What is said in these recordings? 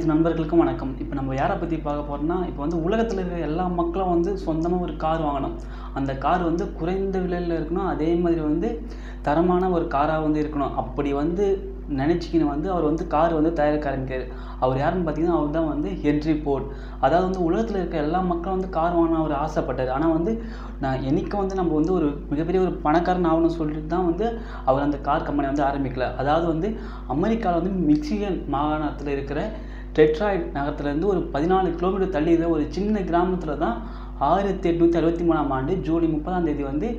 அனைத்து நண்பர்களுக்கும் வணக்கம் இப்போ நம்ம யாரை பற்றி பார்க்க போகிறோம்னா இப்போ வந்து உலகத்தில் இருக்கிற எல்லா மக்களும் வந்து சொந்தமாக ஒரு கார் வாங்கணும் அந்த கார் வந்து குறைந்த விலையில் இருக்கணும் அதே மாதிரி வந்து தரமான ஒரு காராக வந்து இருக்கணும் அப்படி வந்து நினச்சிக்கின்னு வந்து அவர் வந்து கார் வந்து தயாரிக்க ஆரம்பிக்காரு அவர் யாருன்னு பார்த்தீங்கன்னா அவர் தான் வந்து ஹென்ரி போர்ட் அதாவது வந்து உலகத்தில் இருக்க எல்லா மக்களும் வந்து கார் வாங்கணும் அவர் ஆசைப்பட்டார் ஆனால் வந்து நான் என்னைக்கும் வந்து நம்ம வந்து ஒரு மிகப்பெரிய ஒரு பணக்காரன் ஆகணும்னு சொல்லிட்டு தான் வந்து அவர் அந்த கார் கம்பெனி வந்து ஆரம்பிக்கல அதாவது வந்து அமெரிக்காவில் வந்து மிக்சிகன் மாகாணத்தில் இருக்கிற டெட்ராய்ட் நகரத்துலேருந்து ஒரு பதினாலு கிலோமீட்டர் தள்ளி இருக்கிற ஒரு சின்ன கிராமத்தில் தான் ஆயிரத்தி எட்நூற்றி அறுபத்தி மூணாம் ஆண்டு ஜூலை முப்பதாம் தேதி வந்து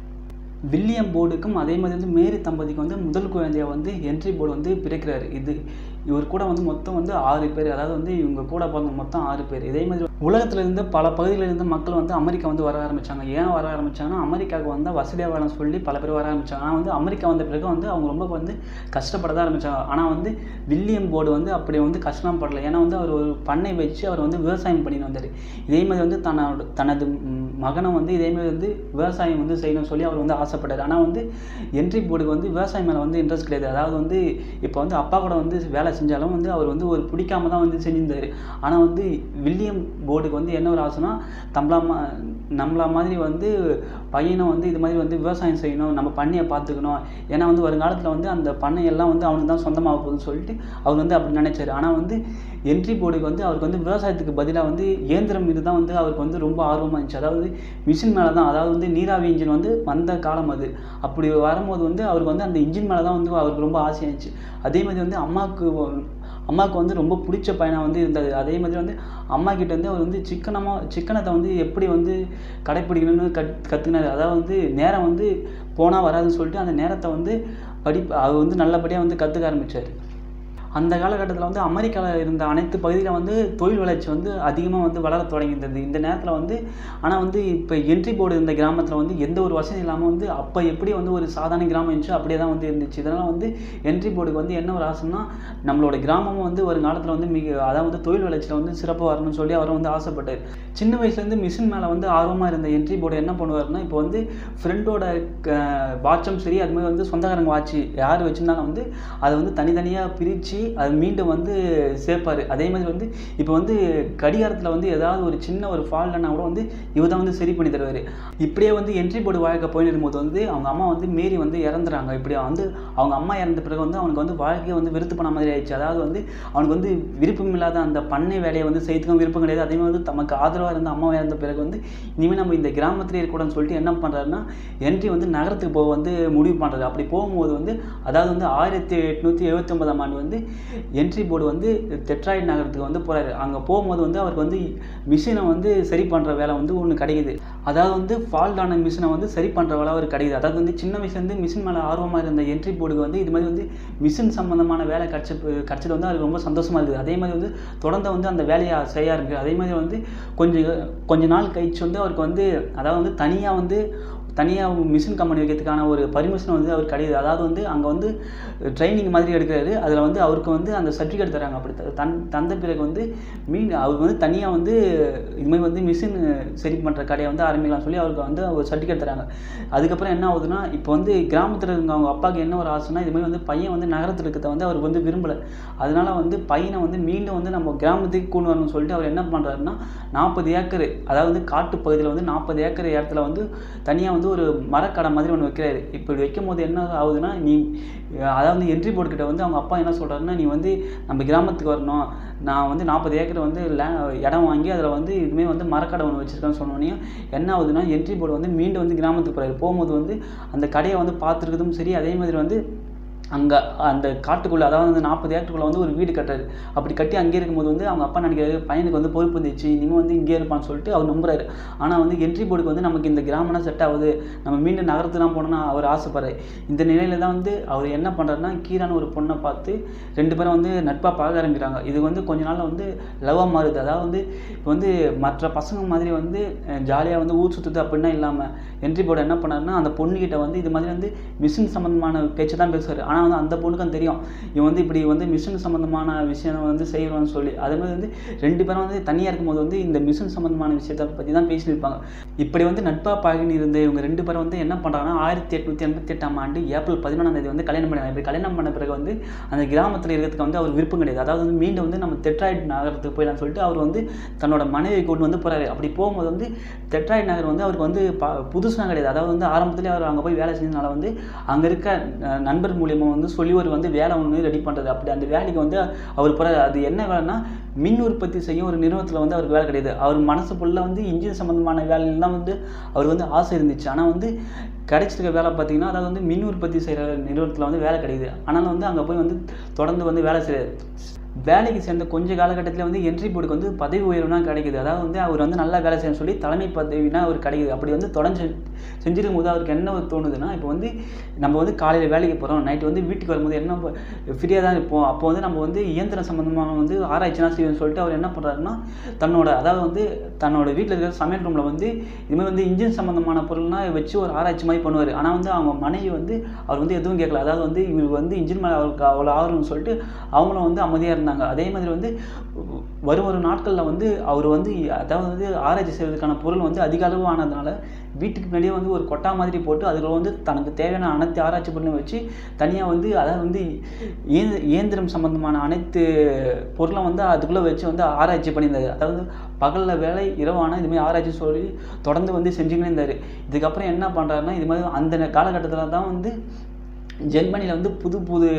வில்லியம் போர்டுக்கும் அதே மாதிரி வந்து மேரி தம்பதிக்கு வந்து முதல் குழந்தைய வந்து ஹென்ரி போர்டு வந்து பிறக்கிறாரு இது இவர் கூட வந்து மொத்தம் வந்து ஆறு பேர் அதாவது வந்து இவங்க கூட பிறந்த மொத்தம் ஆறு பேர் இதே மாதிரி உலகத்துல இருந்து பல பகுதிகளில் இருந்து மக்கள் வந்து அமெரிக்கா வந்து வர ஆரம்பிச்சாங்க ஏன் வர ஆரம்பிச்சாங்கன்னா அமெரிக்காவுக்கு வந்தால் வசதியாக வேணும்னு சொல்லி பல பேர் வர ஆரம்பிச்சாங்க ஆனால் வந்து அமெரிக்கா வந்த பிறகு வந்து அவங்க ரொம்ப வந்து கஷ்டப்பட தான் ஆரம்பிச்சாங்க ஆனால் வந்து வில்லியம் போர்டு வந்து அப்படி வந்து கஷ்டம் படல ஏன்னா வந்து அவர் ஒரு பண்ணை வச்சு அவர் வந்து விவசாயம் பண்ணிட்டு வந்தார் இதே மாதிரி வந்து தன்னோட தனது ம், மகனை வந்து இதே மாதிரி வந்து விவசாயம் வந்து செய்யணும்னு சொல்லி அவர் வந்து ஆசைப்பட்டார் ஆனால் வந்து என்ட்ரி போர்டுக்கு வந்து விவசாயம் மேலே வந்து இன்ட்ரெஸ்ட் கிடையாது அதாவது வந்து இப்போ வந்து அப்பா கூட வந்து வேலை செஞ்சாலும் வந்து அவர் வந்து ஒரு பிடிக்காம தான் வந்து செஞ்சிருந்தார் ஆனால் வந்து வில்லியம் போர்டுக்கு வந்து என்ன ஒரு ஆசைனா தம்பளா நம்மள மாதிரி வந்து பையனை வந்து இது மாதிரி வந்து விவசாயம் செய்யணும் நம்ம பண்ணையை பார்த்துக்கணும் ஏன்னா வந்து வருங்காலத்தில் வந்து அந்த பண்ணையெல்லாம் வந்து அவனுக்கு தான் சொந்தமாக போகுதுன்னு சொல்லிட்டு அவர் வந்து அப்படி நினைச்சாரு ஆனால் வந்து என்ட்ரி போர்டுக்கு வந்து அவருக்கு வந்து விவசாயத்துக்கு பதிலாக வந்து இயந்திரம் மீது தான் வந்து அவருக்கு வந்து ரொம்ப ஆர்வமாக இருந்துச்சு அதாவது மிஷின் மேலே தான் அதாவது வந்து நீராவி இன்ஜின் வந்து வந்த காலம் அது அப்படி வரும்போது வந்து அவருக்கு வந்து அந்த இன்ஜின் மேலே தான் வந்து அவருக்கு ரொம்ப ஆசையாக இருந்துச்சு அதே மாதிரி வந்து அம்மாவுக்கு ஒ- அம்மாவுக்கு வந்து ரொம்ப பிடிச்ச பையனாக வந்து இருந்தது அதே மாதிரி வந்து அம்மா கிட்ட வந்து அவர் வந்து சிக்கனமாக சிக்கனத்தை வந்து எப்படி வந்து கடைப்பிடிக்கணும்னு கத் கற்றுக்கினாரு அதாவது வந்து நேரம் வந்து போனால் வராதுன்னு சொல்லிட்டு அந்த நேரத்தை வந்து படி அவர் வந்து நல்லபடியாக வந்து கற்றுக்க ஆரம்பிச்சார் அந்த காலகட்டத்தில் வந்து அமெரிக்காவில் இருந்த அனைத்து பகுதியில் வந்து தொழில் வளர்ச்சி வந்து அதிகமாக வந்து வளர தொடங்கியிருந்தது இந்த நேரத்தில் வந்து ஆனால் வந்து இப்போ என்ட்ரி போர்டு இருந்த கிராமத்தில் வந்து எந்த ஒரு வசதி இல்லாமல் வந்து அப்போ எப்படி வந்து ஒரு சாதாரண கிராமம் இருந்துச்சோ அப்படியே தான் வந்து இருந்துச்சு இதனால் வந்து என்ட்ரி போர்டுக்கு வந்து என்ன ஒரு ஆசைன்னா நம்மளோட கிராமமும் வந்து ஒரு காலத்தில் வந்து மிக அதாவது வந்து தொழில் வளர்ச்சியில் வந்து சிறப்பாக வரணும்னு சொல்லி அவர் வந்து ஆசைப்பட்டார் சின்ன வயசுலேருந்து மிஷின் மேலே வந்து ஆர்வமாக இருந்த என்ட்ரி போர்டு என்ன பண்ணுவாருன்னா இப்போ வந்து ஃப்ரெண்டோட வாட்சும் சரி அது மாதிரி வந்து சொந்தக்காரங்க வாட்ச் யார் வச்சுருந்தாலும் வந்து அதை வந்து தனித்தனியாக பிரித்து அது மீண்டும் வந்து சேர்ப்பார் அதே மாதிரி வந்து இப்போ வந்து கடிகாரத்தில் வந்து ஏதாவது ஒரு சின்ன ஒரு ஃபால்ட்னா கூட வந்து இவர் தான் வந்து சரி பண்ணி தருவார் இப்படியே வந்து என்ட்ரி போர்டு வாழ்க்கை போயிட்டு இருக்கும்போது வந்து அவங்க அம்மா வந்து மீறி வந்து இறந்துறாங்க இப்படி வந்து அவங்க அம்மா இறந்த பிறகு வந்து அவனுக்கு வந்து வாழ்க்கையை வந்து வெறுத்து பண்ண மாதிரி ஆயிடுச்சு அதாவது வந்து அவனுக்கு வந்து விருப்பம் இல்லாத அந்த பண்ணை வேலையை வந்து செய்யறதுக்கும் விருப்பம் கிடையாது அதே மாதிரி வந்து தமக்கு ஆதரவாக இருந்த அம்மா இறந்த பிறகு வந்து இனிமேல் நம்ம இந்த கிராமத்திலே இருக்கக்கூடாதுன்னு சொல்லிட்டு என்ன பண்ணுறாருன்னா என்ட்ரி வந்து நகரத்துக்கு போக வந்து முடிவு பண்ணுறாரு அப்படி போகும்போது வந்து அதாவது வந்து ஆயிரத்தி எட்நூற்றி எழுபத்தி ஒன்பதாம் ஆண்டு வந்து என்ட்ரி போர்டு வந்து டெட்ராய்ட் நகரத்துக்கு வந்து போகிறாரு அங்கே போகும்போது வந்து அவருக்கு வந்து மிஷினை வந்து சரி பண்ணுற வேலை வந்து ஒன்று கிடைக்குது அதாவது வந்து ஃபால்ட் ஆன மிஷினை வந்து சரி பண்ணுற வேலை ஒரு கிடைக்குது அதாவது வந்து சின்ன வயசுலேருந்து மிஷின் மேலே ஆர்வமாக இருந்த என்ட்ரி போர்டுக்கு வந்து இது மாதிரி வந்து மிஷின் சம்மந்தமான வேலை கிடச்ச கிடச்சது வந்து அது ரொம்ப சந்தோஷமாக இருக்குது அதே மாதிரி வந்து தொடர்ந்து வந்து அந்த வேலையை செய்ய ஆரம்பிக்குது அதே மாதிரி வந்து கொஞ்சம் கொஞ்ச நாள் கழிச்சு வந்து அவருக்கு வந்து அதாவது வந்து தனியாக வந்து தனியாக மிஷின் கம்பெனி வைக்கிறதுக்கான ஒரு பர்மிஷன் வந்து அவர் கிடையாது அதாவது வந்து அங்கே வந்து ட்ரைனிங் மாதிரி எடுக்கிறாரு அதில் வந்து அவருக்கு வந்து அந்த சர்டிஃபிகேட் தராங்க அப்படி த- தன் தந்த பிறகு வந்து மீன் அவர் வந்து தனியாக வந்து இதுமாதிரி வந்து மிஷின் சரி பண்ணுற கடையை வந்து ஆரம்பிக்கலாம் சொல்லி அவருக்கு வந்து ஒரு சர்டிஃபிகேட் தராங்க அதுக்கப்புறம் என்ன ஆகுதுன்னா இப்போ வந்து கிராமத்தில் இருக்க அவங்க அப்பாவுக்கு என்ன ஒரு ஆசைனா இதுமாதிரி வந்து பையன் வந்து நகரத்தில் இருக்கிறத வந்து அவர் வந்து விரும்பலை அதனால வந்து பையனை வந்து மீண்டும் வந்து நம்ம கிராமத்துக்கு கொண்டு வரணும்னு சொல்லிட்டு அவர் என்ன பண்ணுறாருன்னா நாற்பது ஏக்கர் அதாவது வந்து காட்டு பகுதியில் வந்து நாற்பது ஏக்கர் இடத்துல வந்து தனியாக வந்து ஒரு மரக்கடை மாதிரி ஒன்று வைக்கிறாரு இப்படி வைக்கும் போது என்ன ஆகுதுன்னா நீ அதாவது என்ட்ரி போர்டு கிட்ட வந்து அவங்க அப்பா என்ன சொல்கிறாருன்னா நீ வந்து நம்ம கிராமத்துக்கு வரணும் நான் வந்து நாற்பது ஏக்கர் வந்து லே இடம் வாங்கி அதில் வந்து இதுமே வந்து மரக்கடை ஒன்று வச்சுருக்கேன்னு சொன்னோடனே என்ன ஆகுதுன்னா என்ட்ரி போர்டு வந்து மீண்டும் வந்து கிராமத்துக்கு போகிறாரு போகும்போது வந்து அந்த கடையை வந்து பார்த்துருக்கதும் சரி அதே மாதிரி வந்து அங்கே அந்த காட்டுக்குள்ளே அதாவது வந்து நாற்பது ஏக்கருக்குள்ளே வந்து ஒரு வீடு கட்டுறாரு அப்படி கட்டி அங்கே இருக்கும்போது வந்து அவங்க அப்பா நினைக்கிறாரு பையனுக்கு வந்து பொறுப்பு வந்துச்சு இனிமேல் வந்து இங்கே இருப்பான்னு சொல்லிட்டு அவர் நம்புறாரு ஆனால் வந்து என்ட்ரி போர்டுக்கு வந்து நமக்கு இந்த கிராமம்னா செட் ஆகுது நம்ம மீண்டும் நகரத்துலாம் போனோம்னா அவர் ஆசைப்படுறாரு இந்த நிலையில தான் வந்து அவர் என்ன பண்ணுறாருன்னா கீரான ஒரு பொண்ணை பார்த்து ரெண்டு பேரும் வந்து நட்பாக பார்க்க ஆரம்பிக்கிறாங்க இது வந்து கொஞ்ச நாள்ல வந்து லவ்வாக மாறுது அதாவது வந்து இப்போ வந்து மற்ற பசங்க மாதிரி வந்து ஜாலியாக வந்து ஊர் சுற்றுது அப்படின்னா இல்லாமல் என்ட்ரி போர்டு என்ன பண்ணாருன்னா அந்த பொண்ணுக்கிட்ட வந்து இது மாதிரி வந்து மிஷின் சம்மந்தமான பேச்சு தான் பேசுவார் ஆனால் ஆனால் வந்து அந்த பொண்ணுக்கும் தெரியும் இவன் வந்து இப்படி வந்து மிஷின் சம்மந்தமான விஷயம் வந்து செய்வான்னு சொல்லி அதே மாதிரி வந்து ரெண்டு பேரும் வந்து தனியாக இருக்கும்போது வந்து இந்த மிஷின் சம்மந்தமான விஷயத்தை பற்றி தான் பேசியிருப்பாங்க இப்படி வந்து நட்பா பாகினி இருந்த இவங்க ரெண்டு பேரும் வந்து என்ன பண்ணுறாங்கன்னா ஆயிரத்தி எட்நூற்றி எண்பத்தி எட்டாம் ஆண்டு ஏப்ரல் பதினொன்றாம் தேதி வந்து கல்யாணம் பண்ணாங்க இப்படி கல்யாணம் பண்ண பிறகு வந்து அந்த கிராமத்தில் இருக்கிறதுக்கு வந்து அவர் விருப்பம் கிடையாது அதாவது வந்து மீண்டும் வந்து நம்ம டெட்ராய்ட் நகரத்துக்கு போயிடலாம்னு சொல்லிட்டு அவர் வந்து தன்னோட மனைவியை கொண்டு வந்து போகிறாரு அப்படி போகும்போது வந்து டெட்ராய்ட் நகர் வந்து அவருக்கு வந்து ப புதுசுலாம் கிடையாது அதாவது வந்து ஆரம்பத்திலே அவர் அங்கே போய் வேலை செஞ்சதுனால வந்து அங்கே இருக்க அஹ், நண்பர் மூலியமாக வந்து சொல்லி ஒரு வந்து வேலை ஒன்று ரெடி பண்ணுறது அப்படி அந்த வேலைக்கு வந்து அவர் போகிறாரு அது என்ன வேலைன்னா மின் உற்பத்தி செய்யும் ஒரு நிறுவனத்தில் வந்து அவருக்கு வேலை கிடையாது அவர் மனசு ஃபுல்லாக வந்து இன்ஜின் சம்மந்தமான வேலையெல்லாம் வந்து அவர் வந்து ஆசை இருந்துச்சு ஆனால் வந்து கிடைச்சிருக்க வேலை பார்த்தீங்கன்னா அதாவது வந்து மின் உற்பத்தி செய்கிற நிறுவனத்தில் வந்து வேலை கிடைக்குது ஆனாலும் வந்து அங்கே போய் வந்து தொடர்ந்து வந்து வேலை செய்ய வேலைக்கு சேர்ந்த கொஞ்ச காலகட்டத்தில் வந்து என்ட்ரி போர்டுக்கு வந்து பதவி உயர்வுனா கிடைக்குது அதாவது வந்து அவர் வந்து நல்லா வேலை செய்யணும்னு சொல்லி தலைமை பதவினா அவர் கிடைக்குது அப்படி வந்து தொடர்ந்து செஞ்சு- செஞ்சிருக்கும் போது அவருக்கு என்ன ஒரு தோணுதுன்னா இப்போ வந்து நம்ம வந்து காலையில் வேலைக்கு போகிறோம் நைட்டு வந்து வீட்டுக்கு வரும்போது என்ன ஃப்ரீயாக தான் இருப்போம் அப்போ வந்து நம்ம வந்து இயந்திரம் சம்மந்தமாக வந்து ஆராய்ச்சினா செய்யணும்னு சொல்லிட்டு அவர் என்ன பண்ணுறாருன்னா தன்னோட அதாவது வந்து தன்னோட வீட்டில் இருக்கிற சமையல் ரூமில் வந்து இதுமாதிரி வந்து இன்ஜின் சம்மந்தமான பொருள்லாம் வச்சு ஒரு ஆராய்ச்சி மாதிரி பண்ணுவார் ஆனால் வந்து அவங்க மனைவி வந்து அவர் வந்து எதுவும் கேட்கல அதாவது வந்து இவர் வந்து இன்ஜின் மேலே அவருக்கு அவ்வளோ ஆர்வம்னு சொல்லிட்டு அவங்களும் வந்து அமைதியாக இருந்தாங்க அதே மாதிரி வந்து வரும் வரும் நாட்களில் வந்து அவர் வந்து அதாவது வந்து ஆராய்ச்சி செய்வதற்கான பொருள் வந்து அதிக அளவு ஆனதுனால வீட்டுக்கு முன்னாடியே வந்து ஒரு கொட்டா மாதிரி போட்டு அதில் வந்து தனக்கு தேவையான அனைத்து ஆராய்ச்சி பொருளும் வச்சு தனியாக வந்து அதாவது வந்து இயந்திர இயந்திரம் சம்மந்தமான அனைத்து பொருளும் வந்து அதுக்குள்ளே வச்சு வந்து ஆராய்ச்சி பண்ணியிருந்தாரு அதாவது பகலில் வேலை இரவான இதுமாதிரி ஆராய்ச்சி சொல்லி தொடர்ந்து வந்து செஞ்சுக்கினே இருந்தார் இதுக்கப்புறம் என்ன பண்ணுறாருன்னா இது மாதிரி அந்த காலகட்டத்தில் தான் வந்து ஜெர்மனியில் வந்து புது புது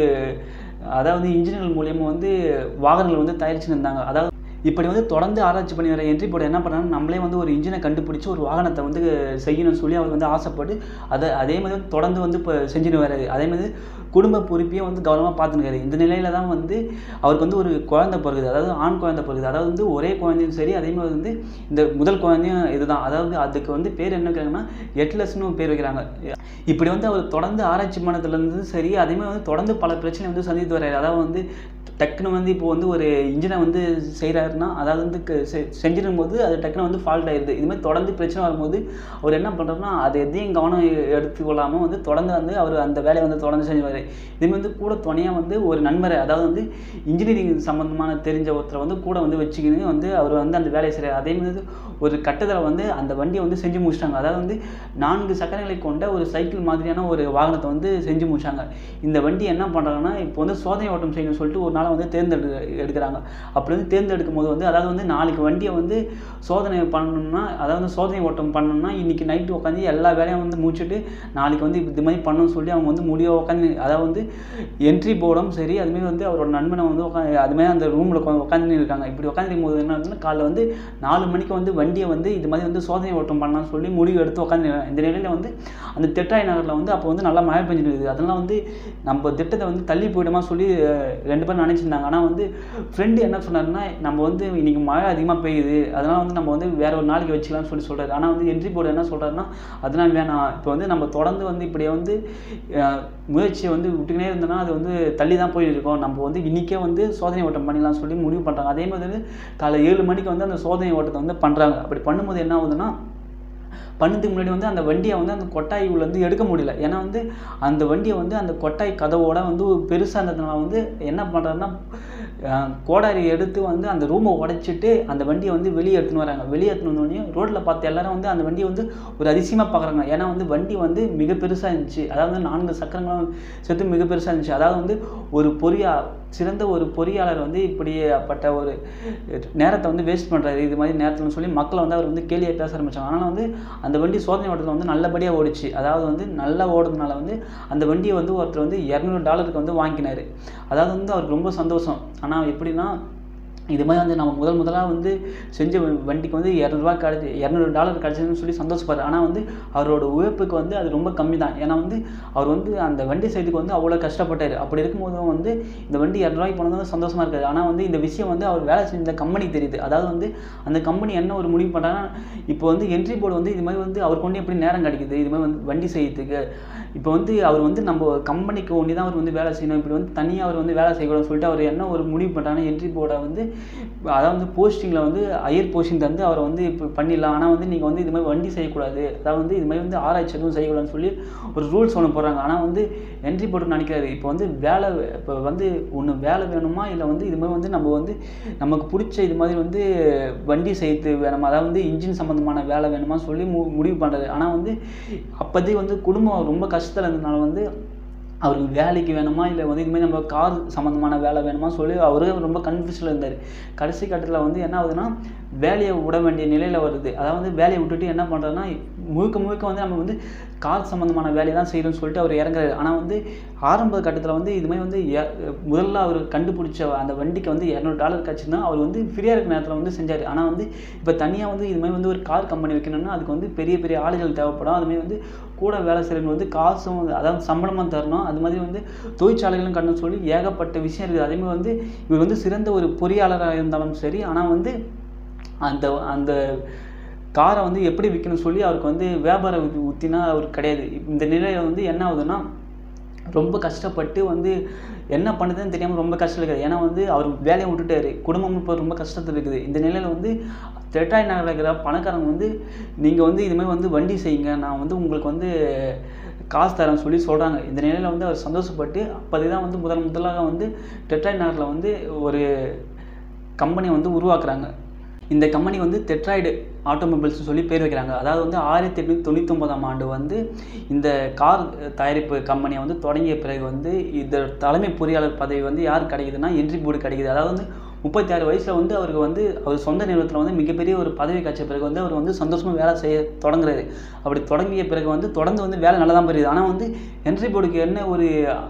அதாவது இன்ஜினியர்கள் மூலியமா வந்து வாகனங்கள் வந்து தயாரிச்சுன்னு இருந்தாங்க அதாவது இப்படி வந்து தொடர்ந்து ஆராய்ச்சி பண்ணி வர என்ட்ரி போர்டு என்ன பண்ணாங்கன்னா நம்மளே வந்து ஒரு இன்ஜினை கண்டுபிடிச்சி ஒரு வாகனத்தை வந்து செய்யணும்னு சொல்லி அவர் வந்து ஆசைப்பட்டு அதை அதே மாதிரி வந்து தொடர்ந்து வந்து இப்போ செஞ்சுட்டு வர்றாரு அதே மாதிரி குடும்ப பொறுப்பையும் வந்து கவனமாக பார்த்துனுக்காரு இந்த நிலையில தான் வந்து அவருக்கு வந்து ஒரு குழந்தை பிறகுது அதாவது ஆண் குழந்தை பிறகுது அதாவது வந்து ஒரே குழந்தையும் சரி அதே மாதிரி வந்து இந்த முதல் குழந்தையும் இதுதான் அதாவது அதுக்கு வந்து பேர் என்ன வைக்கிறாங்கன்னா எட்லஸ்னு பேர் வைக்கிறாங்க இப்படி வந்து அவர் தொடர்ந்து ஆராய்ச்சி பண்ணதுலேருந்து சரி அதே மாதிரி வந்து தொடர்ந்து பல பிரச்சனை வந்து சந்தித்து வர்றாரு அதாவது வந்து டக்குன்னு வந்து இப்போ வந்து ஒரு இன்ஜினை வந்து செய்கிறாருன்னா அதாவது வந்து க- செ- செஞ்சிடும் போது அது டக்குன்னு வந்து ஃபால்ட் ஆயிடுது இதுமாதிரி தொடர்ந்து பிரச்சனை வரும்போது அவர் என்ன பண்ணுறாருன்னா அது எதையும் கவனம் எ- எடுத்துக்கொள்ளாமல் வந்து தொடர்ந்து வந்து அவர் அந்த வேலையை வந்து தொடர்ந்து செஞ்சுவார் இதுமாதிரி வந்து கூட துணையாக வந்து ஒரு நண்பரை அதாவது வந்து இன்ஜினியரிங் சம்மந்தமான தெரிஞ்ச ஒருத்தரை வந்து கூட வந்து வச்சுக்கின்னு வந்து அவர் வந்து அந்த வேலையை செய்கிறார் அதே மாதிரி ஒரு கட்டத்தில் வந்து அந்த வண்டியை வந்து செஞ்சு முடிச்சிட்டாங்க அதாவது வந்து நான்கு சக்கரங்களை கொண்ட ஒரு சைக்கிள் மாதிரியான ஒரு வாகனத்தை வந்து செஞ்சு முடிச்சாங்க இந்த வண்டி என்ன பண்ணுறாங்கன்னா இப்போ வந்து சோதனை ஓட்டம் செய்யணும்னு சொல்லிட்டு ஒரு நாளை வந்து தேர்ந்தெடு எடுக்கிறாங்க அப்படி வந்து தேர்ந்தெடுக்கும் போது வந்து அதாவது வந்து நாளைக்கு வண்டியை வந்து சோதனை பண்ணணும்னா அதாவது வந்து சோதனை ஓட்டம் பண்ணணும்னா இன்னைக்கு நைட்டு உட்காந்து எல்லா வேலையும் வந்து முடிச்சுட்டு நாளைக்கு வந்து இது மாதிரி பண்ணணும்னு சொல்லி அவங்க வந்து முடிய உட்காந்து அதாவது வந்து என்ட்ரி போர்டும் சரி அதுமாரி வந்து அவரோட நண்பனை வந்து உட்காந்து அதுமாதிரி அந்த ரூமில் உட்காந்து இருக்காங்க இப்படி உட்காந்துருக்கும் போது என்ன ஆகுதுன்னா காலைல வந்து நாலு மணிக்கு வந்து வண்டியை வந்து இது மாதிரி வந்து சோதனை ஓட்டம் பண்ணலாம்னு சொல்லி முடிவு எடுத்து உட்காந்து இந்த நிலையில் வந்து அந்த திட்டாய் நகரில் வந்து அப்போ வந்து நல்லா மழை பெஞ்சிட்டு இருக்குது அதெல்லாம் வந்து நம்ம திட்டத்தை வந்து தள்ளி போயிடுமா சொல்லி அஹ், ரெண்டு பேரும் நினச்சிருந்தாங்க ஆனால் வந்து ஃப்ரெண்டு என்ன சொன்னாருன்னா நம்ம வந்து இன்னைக்கு மழை அதிகமாக பெய்யுது அதனால் வந்து நம்ம வந்து வேற ஒரு நாளைக்கு வச்சுக்கலாம்னு சொல்லி சொல்கிறாரு ஆனால் வந்து என்ட்ரி போர்டு என்ன சொல்கிறாருன்னா அதெல்லாம் வேணாம் இப்போ வந்து நம்ம தொடர்ந்து வந்து இப்படியே வந்து அஹ், முயற்சியை வந்து விட்டுக்கினே இருந்தோம்னா அது வந்து தள்ளி தான் போயிட்டு இருக்கோம் நம்ம வந்து இன்றைக்கே வந்து சோதனை ஓட்டம் பண்ணிடலாம் சொல்லி முடிவு பண்ணுறாங்க அதே மாதிரி வந்து காலை ஏழு மணிக்கு வந்து அந்த சோதனை ஓட்டத்தை வந்து பண்ணுறாங்க அப்படி பண்ணும்போது என்ன ஆகுதுன்னா பண்ணதுக்கு முன்னாடி வந்து அந்த வண்டியை வந்து அந்த கொட்டாய் உள்ள இருந்து எடுக்க முடியல ஏன்னா வந்து அந்த வண்டியை வந்து அந்த கொட்டாய் கதவோட வந்து பெருசாக இருந்ததுனால வந்து என்ன பண்ணுறாருன்னா கோடாரி எடுத்து வந்து அந்த ரூமை உடைச்சிட்டு அந்த வண்டியை வந்து வெளியே எடுத்துன்னு வராங்க வெளியே எடுத்துன்னு வந்தோடனே ரோட்டில் பார்த்து எல்லாரும் வந்து அந்த வண்டியை வந்து ஒரு அதிசயமாக பார்க்குறாங்க ஏன்னா வந்து வண்டி வந்து மிக பெருசாக இருந்துச்சு அதாவது நான்கு சக்கரங்களும் சேர்த்து மிக பெருசாக இருந்துச்சு அதாவது வந்து ஒரு பொறியா சிறந்த ஒரு பொறியாளர் வந்து இப்படிப்பட்ட ஒரு நேரத்தை வந்து வேஸ்ட் பண்ணுறாரு இது மாதிரி நேரத்தில் சொல்லி மக்களை வந்து அவர் வந்து கேலியாக பேச ஆரம்பிச்சாங்க ஆனால் வந்து அந்த வண்டி சோதனை ஓட்டத்தில் வந்து நல்லபடியாக ஓடிச்சு அதாவது வந்து நல்லா ஓடுறதுனால வந்து அந்த வண்டியை வந்து ஒருத்தர் வந்து இரநூறு டாலருக்கு வந்து வாங்கினார் அதாவது வந்து அவருக்கு ரொம்ப சந்தோஷம் ஆனால் எப்படின்னா இது மாதிரி வந்து நம்ம முதல் முதலாக வந்து செஞ்ச வ- வண்டிக்கு வந்து இரநூறுவா கிடச்சி இரநூறு டாலர் கிடச்சதுன்னு சொல்லி சந்தோஷப்படுறாரு ஆனால் வந்து அவரோட உழைப்புக்கு வந்து அது ரொம்ப கம்மி தான் ஏன்னா வந்து அவர் வந்து அந்த வண்டி செய்துக்கு வந்து அவ்வளோ கஷ்டப்பட்டார் அப்படி இருக்கும்போதும் வந்து இந்த வண்டி இரநூறுவாய்க்கு போனது வந்து சந்தோஷமாக இருக்காது ஆனால் வந்து இந்த விஷயம் வந்து அவர் வேலை செஞ்ச கம்பெனிக்கு தெரியுது அதாவது வந்து அந்த கம்பெனி என்ன ஒரு முடிவு பண்ணுறாங்கன்னா இப்போ வந்து என்ட்ரி போர்டு வந்து இது மாதிரி வந்து அவருக்கு ஒன்று எப்படி நேரம் கிடைக்குது இது மாதிரி வந்து வண்டி செய்யறதுக்கு இப்போ வந்து அவர் வந்து நம்ம கம்பெனிக்கு ஒண்டி தான் அவர் வந்து வேலை செய்யணும் இப்படி வந்து தனியாக அவர் வந்து வேலை செய்யக்கூடாதுன்னு சொல்லிட்டு அவர் என்ன ஒரு முடிவு பண்ணுறாங்கன்னா என்ட்ரி போர்டை வந்து அதாவது வந்து போஸ்டிங்கில் வந்து ஹையர் போஸ்டிங் தந்து அவரை வந்து இப்போ பண்ணிடலாம் ஆனால் வந்து நீங்கள் வந்து இது மாதிரி வண்டி செய்யக்கூடாது அதாவது வந்து இது மாதிரி வந்து ஆராய்ச்சி எதுவும் செய்யக்கூடாதுன்னு சொல்லி ஒரு ரூல்ஸ் ஒன்று போடுறாங்க ஆனால் வந்து என்ட்ரி போட்டு நினைக்கிறாரு இப்போ வந்து வேலை இப்போ வந்து ஒன்று வேலை வேணுமா இல்லை வந்து இது மாதிரி வந்து நம்ம வந்து நமக்கு பிடிச்ச இது மாதிரி வந்து வண்டி செய்து வேணுமா அதாவது வந்து இன்ஜின் சம்மந்தமான வேலை வேணுமா சொல்லி மு முடிவு பண்ணுறாரு ஆனால் வந்து அப்போதைக்கு வந்து குடும்பம் ரொம்ப கஷ்டத்தில் இருந்ததுனால வந்து அவருக்கு வேலைக்கு வேணுமா இல்லை வந்து இதுமாதிரி நம்ம கார் சம்மந்தமான வேலை வேணுமா சொல்லி அவரே ரொம்ப கன்ஃபியூஷனில் இருந்தார் கடைசி கட்டத்தில் வந்து என்ன ஆகுதுன்னா வேலையை விட வேண்டிய நிலையில் வருது அதாவது வேலையை விட்டுட்டு என்ன பண்ணுறதுன்னா முழுக்க முழுக்க வந்து நம்ம வந்து கார் சம்மந்தமான வேலையை தான் செய்யணும்னு சொல்லிட்டு அவர் இறங்குறாரு ஆனால் வந்து ஆரம்ப கட்டத்தில் வந்து இதுமாதிரி வந்து எ- முதல்ல அவர் கண்டுபிடிச்ச அந்த வண்டிக்கு வந்து இரநூறு டாலர் கிடச்சிருந்தா அவர் வந்து ஃப்ரீயாக இருக்கிற நேரத்தில் வந்து செஞ்சார் ஆனால் வந்து இப்போ தனியாக வந்து இதுமாதிரி வந்து ஒரு கார் கம்பெனி வைக்கணும்னா அதுக்கு வந்து பெரிய பெரிய ஆளுகள் தேவைப்படும் அதுமாதிரி வந்து கூட வேலை செய்கிறவங்க வந்து காசும் வந்து அதாவது சம்பளமாக தரணும் அது மாதிரி வந்து தொழிற்சாலைகளும் கட்டணும்னு சொல்லி ஏகப்பட்ட விஷயம் இருக்குது அதேமாதிரி வந்து இவர் வந்து சிறந்த ஒரு பொறியாளராக இருந்தாலும் சரி ஆனால் வந்து அந்த அந்த காரை வந்து எப்படி விற்கணும்னு சொல்லி அவருக்கு வந்து வியாபார உத்தி உத்தினா அவருக்கு கிடையாது இந்த நிலையில் வந்து என்ன ஆகுதுன்னா ரொம்ப கஷ்டப்பட்டு வந்து என்ன பண்ணுதுன்னு தெரியாமல் ரொம்ப கஷ்டம் இருக்குது ஏன்னா வந்து அவர் வேலையை விட்டுட்டாரு குடும்பம் இப்போ ரொம்ப கஷ்டத்தில் இருக்குது இந்த நிலையில் வந்து தெட்டாய் நகரில் இருக்கிற பணக்காரங்க வந்து நீங்கள் வந்து இதுமாதிரி வந்து வண்டி செய்யுங்க நான் வந்து உங்களுக்கு வந்து காசு தரேன்னு சொல்லி சொல்கிறாங்க இந்த நிலையில் வந்து அவர் சந்தோஷப்பட்டு அப்போதே தான் வந்து முதல் முதலாக வந்து டெட்ராய்ட் நகரில் வந்து ஒரு கம்பெனியை வந்து உருவாக்குறாங்க இந்த கம்பெனி வந்து டெட்ராய்டு ஆட்டோமொபைல்ஸ்னு சொல்லி பேர் வைக்கிறாங்க அதாவது வந்து ஆயிரத்தி எட்நூற்றி தொண்ணூத்தொம்பதாம் ஆண்டு வந்து இந்த கார் தயாரிப்பு கம்பெனியை வந்து தொடங்கிய பிறகு வந்து இந்த தலைமை பொறியாளர் பதவி வந்து யார் கிடைக்குதுன்னா என்ட்ரி போர்டு கிடைக்குது அதாவது வந்து முப்பத்தி ஆறு வயசில் வந்து அவருக்கு வந்து அவர் சொந்த நிறுவனத்தில் வந்து மிகப்பெரிய ஒரு பதவி கிடைச்ச பிறகு வந்து அவர் வந்து சந்தோஷமாக வேலை செய்ய தொடங்குறாரு அப்படி தொடங்கிய பிறகு வந்து தொடர்ந்து வந்து வேலை நல்லா தான் புரியுது ஆனால் வந்து என்ட்ரி போர்டுக்கு என்ன ஒரு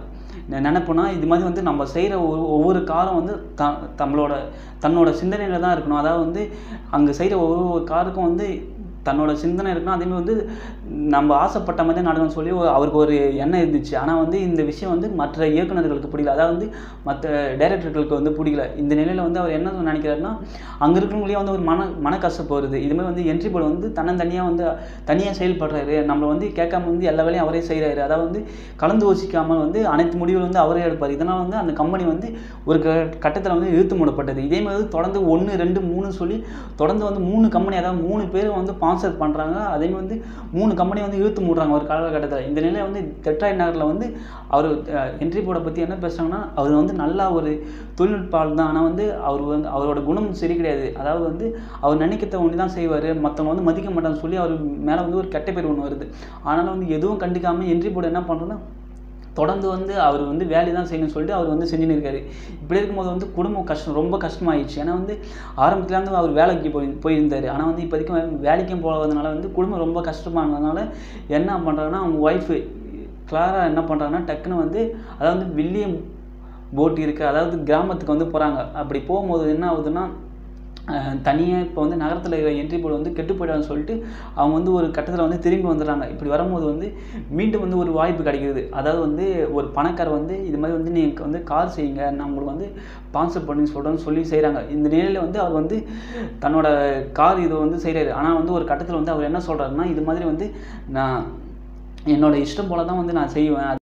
நெ- நினைப்புனா இது மாதிரி வந்து நம்ம செய்கிற ஒரு ஒவ்வொரு காரும் வந்து த நம்மளோட தன்னோட சிந்தனையில் தான் இருக்கணும் அதாவது வந்து அங்கே செய்கிற ஒவ்வொரு ஒரு காருக்கும் வந்து தன்னோட சிந்தனை இருக்கணும் அதே மாதிரி வந்து நம்ம ஆசைப்பட்ட மாதிரி தான் நடக்கணும்னு சொல்லி ஒரு- அவருக்கு ஒரு எண்ணம் இருந்துச்சு ஆனால் வந்து இந்த விஷயம் வந்து மற்ற இயக்குனர்களுக்கு பிடிக்கல அதாவது வந்து மற்ற டைரக்டர்களுக்கு வந்து பிடிக்கல இந்த நிலையில் வந்து அவர் என்ன நினைக்கிறாருன்னா அங்கே இருக்கிறவங்களே வந்து ஒரு மன மனக்கசப்பு வருது இதுமாதிரி வந்து என்ட்ரி போர்டு வந்து தன்னந்தனியாக வந்து தனியாக செயல்படுறாரு நம்மளை வந்து கேட்காம வந்து எல்லா வேலையும் அவரே செய்கிறாரு அதாவது வந்து கலந்து யோசிக்காமல் வந்து அனைத்து முடிவுகளும் வந்து அவரே எடுப்பார் இதனால் வந்து அந்த கம்பெனி வந்து ஒரு கட்டத்தில் வந்து இழுத்து மூடப்பட்டது இதே மாதிரி வந்து தொடர்ந்து ஒன்று ரெண்டு மூணு சொல்லி தொடர்ந்து வந்து மூணு கம்பெனி அதாவது மூணு பேர் வந்து ஸ்பான்சர் பண்ணுறாங்க அதே மாதிரி வந்து மூணு கம்பெனி வந்து இழுத்து மூடுறாங்க ஒரு காலகட்டத்தில் இந்த நிலையில் வந்து தெட்ராய் நகரில் வந்து அவர் என்ட்ரி போர்டை பற்றி என்ன பேசுகிறாங்கன்னா அவர் வந்து நல்லா ஒரு தொழில்நுட்ப ஆள் தான் ஆனால் வந்து அவர் வந்து அவரோட குணம் சரி கிடையாது அதாவது வந்து அவர் நினைக்கிறத ஒன்று தான் செய்வார் மற்றவங்க வந்து மதிக்க மாட்டான்னு சொல்லி அவர் மேலே வந்து ஒரு கெட்ட பேர் ஒன்று வருது ஆனாலும் வந்து எதுவும் கண்டுக்காமல் என்ட்ரி போர்டு என்ன பண்ணுறோன்னா தொடர்ந்து வந்து அவர் வந்து வேலையை தான் செய்யணும்னு சொல்லிட்டு அவர் வந்து செஞ்சுன்னு இருக்காரு இப்படி இருக்கும்போது வந்து குடும்பம் கஷ்டம் ரொம்ப கஷ்டமாயிடுச்சு ஏன்னா வந்து ஆரம்பத்துல இருந்து அவர் வேலைக்கு போய் போயிருந்தார் ஆனால் வந்து இப்போதைக்கும் வே- வேலைக்கும் போகாதனால வந்து குடும்பம் ரொம்ப கஷ்டமானதுனால என்ன பண்ணுறாங்கன்னா அவங்க ஒய்ஃபு கிளாரா என்ன பண்ணுறாங்கன்னா டக்குன்னு வந்து அதாவது வந்து வில்லியம் போட் இருக்குது அதாவது கிராமத்துக்கு வந்து போகிறாங்க அப்படி போகும்போது என்ன ஆகுதுன்னா தனியாக இப்போ வந்து நகரத்தில் இருக்கிற என்ட்ரி போர்டு வந்து கெட்டு போயிடாதுன்னு சொல்லிட்டு அவங்க வந்து ஒரு கட்டத்தில் வந்து திரும்பி வந்துடுறாங்க இப்படி வரும்போது வந்து மீண்டும் வந்து ஒரு வாய்ப்பு கிடைக்குது அதாவது வந்து ஒரு பணக்காரர் வந்து இது மாதிரி வந்து நீங்கள் வந்து கார் செய்யுங்க நான் உங்களுக்கு வந்து ஸ்பான்சர் பண்ணி சொல்கிறேன்னு சொல்லி செய்கிறாங்க இந்த நிலையில் வந்து அவர் வந்து தன்னோட கார் இதை வந்து செய்கிறாரு ஆனால் வந்து ஒரு கட்டத்தில் வந்து அவர் என்ன சொல்கிறாருன்னா இது மாதிரி வந்து நான் என்னோட இஷ்டம் போல தான் வந்து நான் செய்வேன்